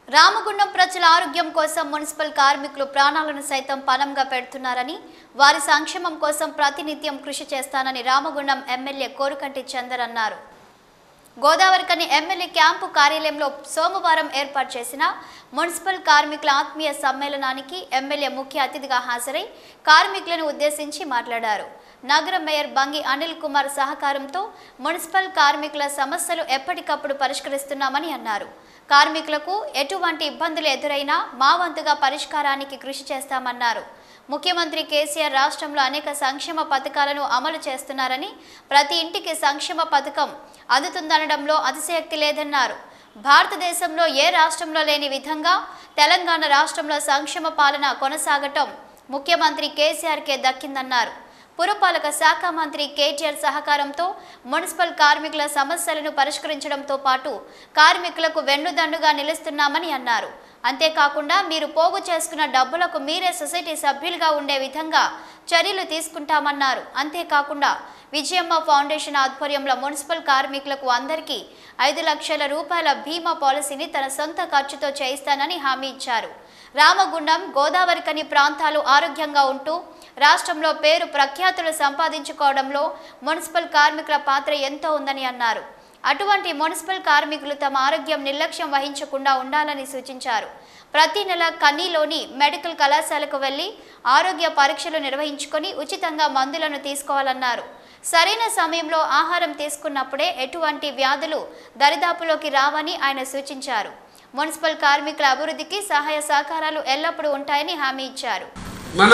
రామగుండం ప్రజల ఆరోగ్యం కోసం మున్సిపల్ కార్మికులు ప్రాణాలను సైతం పణంగా పెడుతున్నారని వారి సంక్షేమం కోసం ప్రతినిత్యం కృషి చేస్తానని రామగుండం ఎమ్మెల్యే కోరుకంటి చందర్ అన్నారు గోదావరికని ఎమ్మెల్యే క్యాంపు కార్యాలయంలో సోమవారం ఏర్పాటు చేసిన మున్సిపల్ కార్మికుల ఆత్మీయ సమ్మేళనానికి ఎమ్మెల్యే ముఖ్య అతిథిగా హాజరై కార్మికులను ఉద్దేశించి మాట్లాడారు నగర మేయర్ బంగి అనిల్ కుమార్ సహకారంతో మున్సిపల్ కార్మికుల సమస్యలు ఎప్పటికప్పుడు పరిష్కరిస్తున్నామని అన్నారు కార్మికులకు ఎటువంటి ఇబ్బందులు ఎదురైనా మా వంతుగా పరిష్కారానికి కృషి చేస్తామన్నారు ముఖ్యమంత్రి కేసీఆర్ రాష్ట్రంలో అనేక సంక్షేమ పథకాలను అమలు చేస్తున్నారని ప్రతి ఇంటికి సంక్షేమ పథకం అందుతుందనడంలో అతిశయక్తి లేదన్నారు భారతదేశంలో ఏ రాష్ట్రంలో లేని విధంగా తెలంగాణ రాష్ట్రంలో సంక్షేమ పాలన కొనసాగటం ముఖ్యమంత్రి కేసీఆర్కే దక్కిందన్నారు పురపాలక శాఖ మంత్రి కేటీఆర్ సహకారంతో మున్సిపల్ కార్మికుల సమస్యలను పరిష్కరించడంతో పాటు కార్మికులకు వెన్నుదండుగా నిలుస్తున్నామని అన్నారు అంతేకాకుండా మీరు పోగు చేసుకున్న డబ్బులకు మీరే సొసైటీ సభ్యులుగా ఉండే విధంగా చర్యలు తీసుకుంటామన్నారు అంతేకాకుండా విజయమ్మ ఫౌండేషన్ ఆధ్వర్యంలో మున్సిపల్ కార్మికులకు అందరికీ ఐదు లక్షల రూపాయల బీమా పాలసీని తన సొంత ఖర్చుతో చేయిస్తానని హామీ ఇచ్చారు రామగుండం గోదావరికని ప్రాంతాలు ఆరోగ్యంగా ఉంటూ రాష్ట్రంలో పేరు ప్రఖ్యాతులు సంపాదించుకోవడంలో మున్సిపల్ కార్మికుల పాత్ర ఎంతో ఉందని అన్నారు అటువంటి మున్సిపల్ కార్మికులు తమ ఆరోగ్యం నిర్లక్ష్యం వహించకుండా ఉండాలని సూచించారు ప్రతి నెల కన్నీలోని మెడికల్ కళాశాలకు వెళ్లి ఆరోగ్య పరీక్షలు నిర్వహించుకొని ఉచితంగా మందులను తీసుకోవాలన్నారు సరైన సమయంలో ఆహారం తీసుకున్నప్పుడే ఎటువంటి వ్యాధులు దరిదాపులోకి రావని ఆయన సూచించారు మున్సిపల్ కార్మికుల అభివృద్ధికి సహాయ సహకారాలు ఎల్లప్పుడూ ఉంటాయని హామీ ఇచ్చారు మన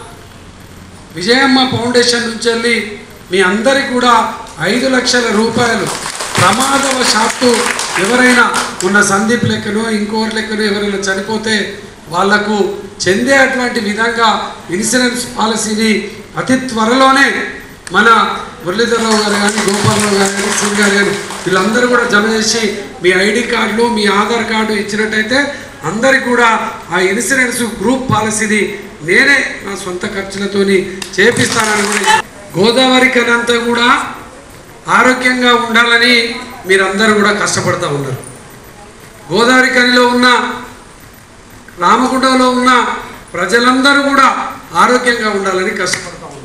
విజయమ్మ ఫౌండేషన్ నుంచి వెళ్ళి మీ అందరికి కూడా ఐదు లక్షల రూపాయలు ప్రమాదవశాత్తు ఎవరైనా ఉన్న సందీప్ లెక్కనో ఇంకోటి లెక్కనో ఎవరైనా చనిపోతే వాళ్లకు చెందేటువంటి విధంగా ఇన్సూరెన్స్ పాలసీని అతి త్వరలోనే మన మురళీధరరావు గారు కానీ గోపాలరావు గారు కానీ సింగ్ గారు కానీ వీళ్ళందరూ కూడా జమ చేసి మీ ఐడి కార్డులు మీ ఆధార్ కార్డు ఇచ్చినట్టయితే అందరికి కూడా ఆ ఇన్సూరెన్స్ గ్రూప్ పాలసీని నేనే నా సొంత ఖర్చులతోని చేపిస్తానని కూడా గోదావరి కనంతా కూడా ఆరోగ్యంగా ఉండాలని మీరందరూ కూడా కష్టపడతా ఉన్నారు గోదావరి కనిలో ఉన్న రామగుండంలో ఉన్న ప్రజలందరూ కూడా ఆరోగ్యంగా ఉండాలని కష్టపడతా ఉన్నారు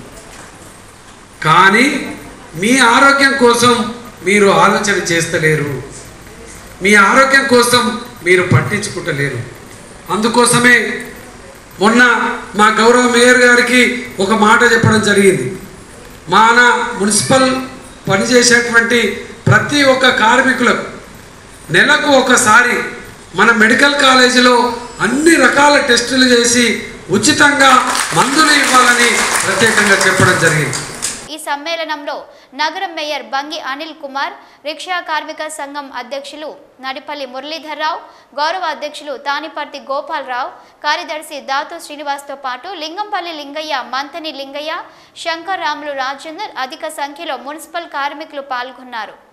కానీ మీ ఆరోగ్యం కోసం మీరు ఆలోచన చేస్తలేరు మీ ఆరోగ్యం కోసం మీరు పట్టించుకుంటలేరు అందుకోసమే మొన్న మా గౌరవ మేయర్ గారికి ఒక మాట చెప్పడం జరిగింది మన మున్సిపల్ పనిచేసేటువంటి ప్రతి ఒక్క కార్మికులకు నెలకు ఒకసారి మన మెడికల్ కాలేజీలో అన్ని రకాల టెస్టులు చేసి ఉచితంగా మందులు ఇవ్వాలని ప్రత్యేకంగా చెప్పడం జరిగింది ఈ సమ్మేళనంలో నగరం మేయర్ బంగి అనిల్ కుమార్ రిక్షా కార్మిక సంఘం అధ్యక్షులు నడిపల్లి మురళీధర్రావు గౌరవ అధ్యక్షులు తానిపర్తి గోపాలరావు కార్యదర్శి దాతు శ్రీనివాస్తో పాటు లింగంపల్లి లింగయ్య మంతని లింగయ్య శంకర్ రాములు రాజేందర్ అధిక సంఖ్యలో మున్సిపల్ కార్మికులు పాల్గొన్నారు